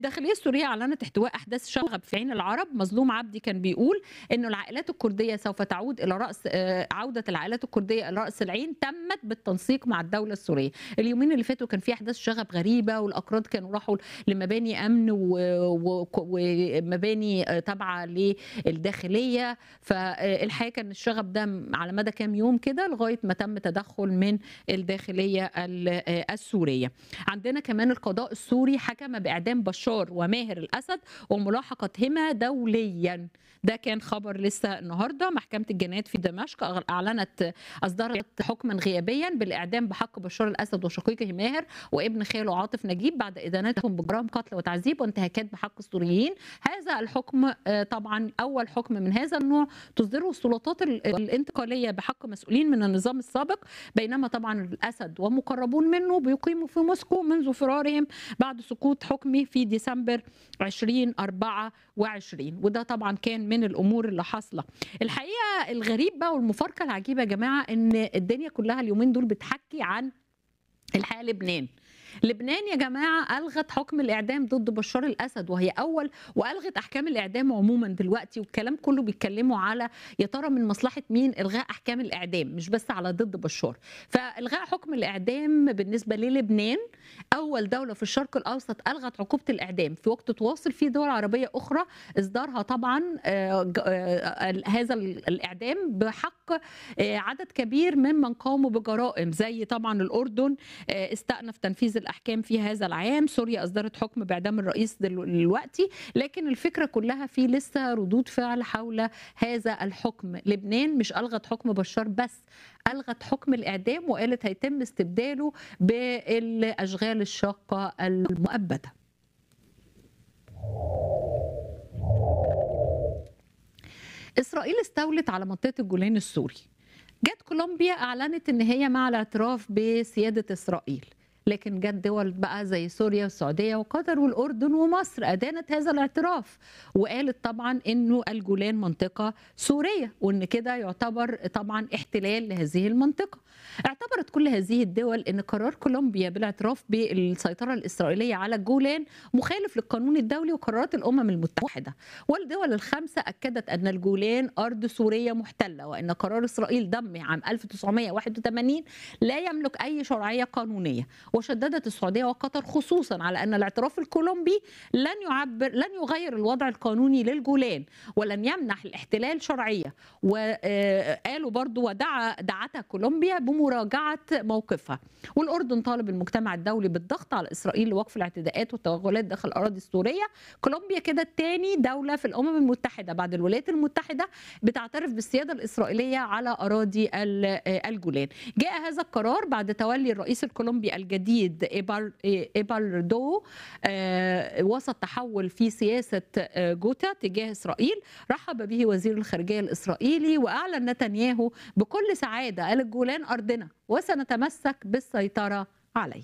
الداخليه السوريه اعلنت احتواء احداث شغب في عين العرب مظلوم عبدي كان بيقول انه العائلات الكرديه سوف تعود الى راس آه، عوده العائلات الكرديه الى راس العين تمت بالتنسيق مع الدوله السوريه اليومين اللي فاتوا كان في احداث شغب غريبه والاكراد كانوا راحوا لمباني امن و- و- ومباني آه، تابعه للداخليه فالحقيقه كان الشغب ده على مدى كام يوم كده لغايه ما تم تدخل من الداخليه ال- آه، السوريه عندنا كمان القضاء السوري حكم باعدام بشار وماهر الاسد وملاحقتهما دوليا ده كان خبر لسه النهارده محكمه الجنايات في دمشق اعلنت اصدرت حكما غيابيا بالاعدام بحق بشار الاسد وشقيقه ماهر وابن خاله عاطف نجيب بعد ادانتهم بجرائم قتل وتعذيب وانتهاكات بحق السوريين هذا الحكم آه، طبعا اول حكم من هذا النوع تصدره السلطات ال- الانتقاليه بحق مسؤولين من النظام السابق بينما طبعا الاسد ومقربون منه بيقيموا في موسكو منذ فرارهم بعد سقوط حكمه في ديسمبر 2024 وده طبعا كان من الامور اللي حاصله الحقيقه الغريب بقى والمفارقه العجيبه يا جماعه ان الدنيا كلها اليومين دول بتحكي عن الحقيقه لبنان لبنان يا جماعه الغت حكم الاعدام ضد بشار الاسد وهي اول والغت احكام الاعدام عموما دلوقتي والكلام كله بيتكلموا على يا ترى من مصلحه مين الغاء احكام الاعدام مش بس على ضد بشار فالغاء حكم الاعدام بالنسبه للبنان اول دوله في الشرق الاوسط الغت عقوبه الاعدام في وقت تواصل في دول عربيه اخرى اصدارها طبعا آه، ج- آه، هذا الاعدام بحق آه، عدد كبير ممن قاموا بجرائم زي طبعا الاردن آه، استأنف تنفيذ الاحكام في هذا العام سوريا اصدرت حكم باعدام الرئيس دلو- دلوقتي لكن الفكره كلها في لسه ردود فعل حول هذا الحكم لبنان مش الغت حكم بشار بس الغت حكم الاعدام وقالت هيتم استبداله بالاشغال الشاقه المؤبده اسرائيل استولت على منطقه الجولان السوري جت كولومبيا اعلنت ان هي مع الاعتراف بسياده اسرائيل لكن جت دول بقى زي سوريا والسعوديه وقطر والاردن ومصر ادانت هذا الاعتراف وقالت طبعا انه الجولان منطقه سوريه وان كده يعتبر طبعا احتلال لهذه المنطقه اعتبرت كل هذه الدول ان قرار كولومبيا بالاعتراف بالسيطره الاسرائيليه على الجولان مخالف للقانون الدولي وقرارات الامم المتحده والدول الخمسه اكدت ان الجولان ارض سوريه محتله وان قرار اسرائيل ضمه عام 1981 لا يملك اي شرعيه قانونيه وشددت السعوديه وقطر خصوصا على ان الاعتراف الكولومبي لن يعبر لن يغير الوضع القانوني للجولان ولن يمنح الاحتلال شرعيه وقالوا برضو ودعا دعتها كولومبيا بمراجعه موقفها والاردن طالب المجتمع الدولي بالضغط على اسرائيل لوقف الاعتداءات والتوغلات داخل الاراضي السوريه كولومبيا كده تاني دوله في الامم المتحده بعد الولايات المتحده بتعترف بالسياده الاسرائيليه على اراضي ال- الجولان جاء هذا القرار بعد تولي الرئيس الكولومبي الجديد إيبار- إيباردو آه، وسط تحول في سياسه آه، جوتا تجاه اسرائيل رحب به وزير الخارجيه الاسرائيلي واعلن نتنياهو بكل سعاده قال الجولان ارضنا وسنتمسك بالسيطره عليه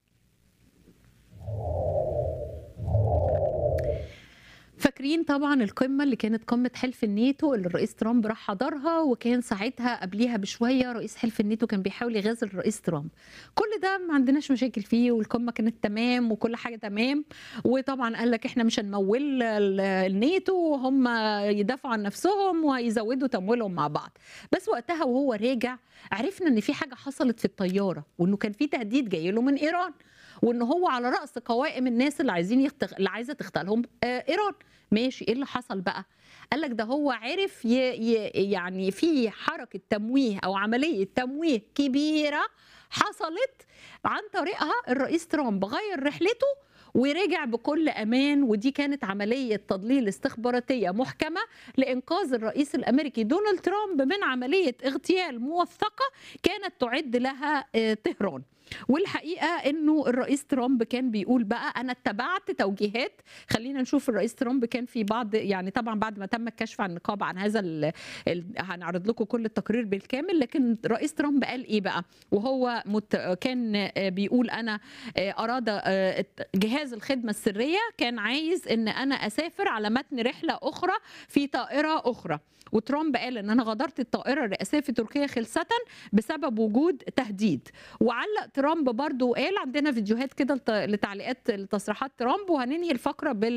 فاكرين طبعا القمه اللي كانت قمه حلف الناتو اللي الرئيس ترامب راح حضرها وكان ساعتها قبليها بشويه رئيس حلف الناتو كان بيحاول يغازل الرئيس ترامب كل ده ما عندناش مشاكل فيه والقمه كانت تمام وكل حاجه تمام وطبعا قال لك احنا مش هنمول ال- الناتو وهم يدافعوا عن نفسهم وهيزودوا تمويلهم مع بعض بس وقتها وهو راجع عرفنا ان في حاجه حصلت في الطياره وانه كان في تهديد جاي له من ايران وان هو على راس قوائم الناس اللي عايزين يختغ... اللي عايزه تختلهم آه ايران ماشي ايه اللي حصل بقى قال لك ده هو عرف ي... ي... يعني في حركه تمويه او عمليه تمويه كبيره حصلت عن طريقها الرئيس ترامب غير رحلته ورجع بكل امان ودي كانت عمليه تضليل استخباراتيه محكمه لانقاذ الرئيس الامريكي دونالد ترامب من عمليه اغتيال موثقه كانت تعد لها آه، طهران والحقيقه انه الرئيس ترامب كان بيقول بقى انا اتبعت توجيهات خلينا نشوف الرئيس ترامب كان في بعض يعني طبعا بعد ما تم الكشف عن النقابه عن هذا ال ال هنعرض لكم كل التقرير بالكامل لكن الرئيس ترامب قال ايه بقى وهو مت كان آه، بيقول انا آه، اراد آه، جهاز الخدمه السريه كان عايز ان انا اسافر على متن رحله اخرى في طائره اخرى وترامب قال ان انا غادرت الطائره الرئاسيه في تركيا خلسه بسبب وجود تهديد وعلق ترامب برضو قال عندنا فيديوهات كده لت- لتعليقات لتصريحات ترامب وهننهي الفقره بال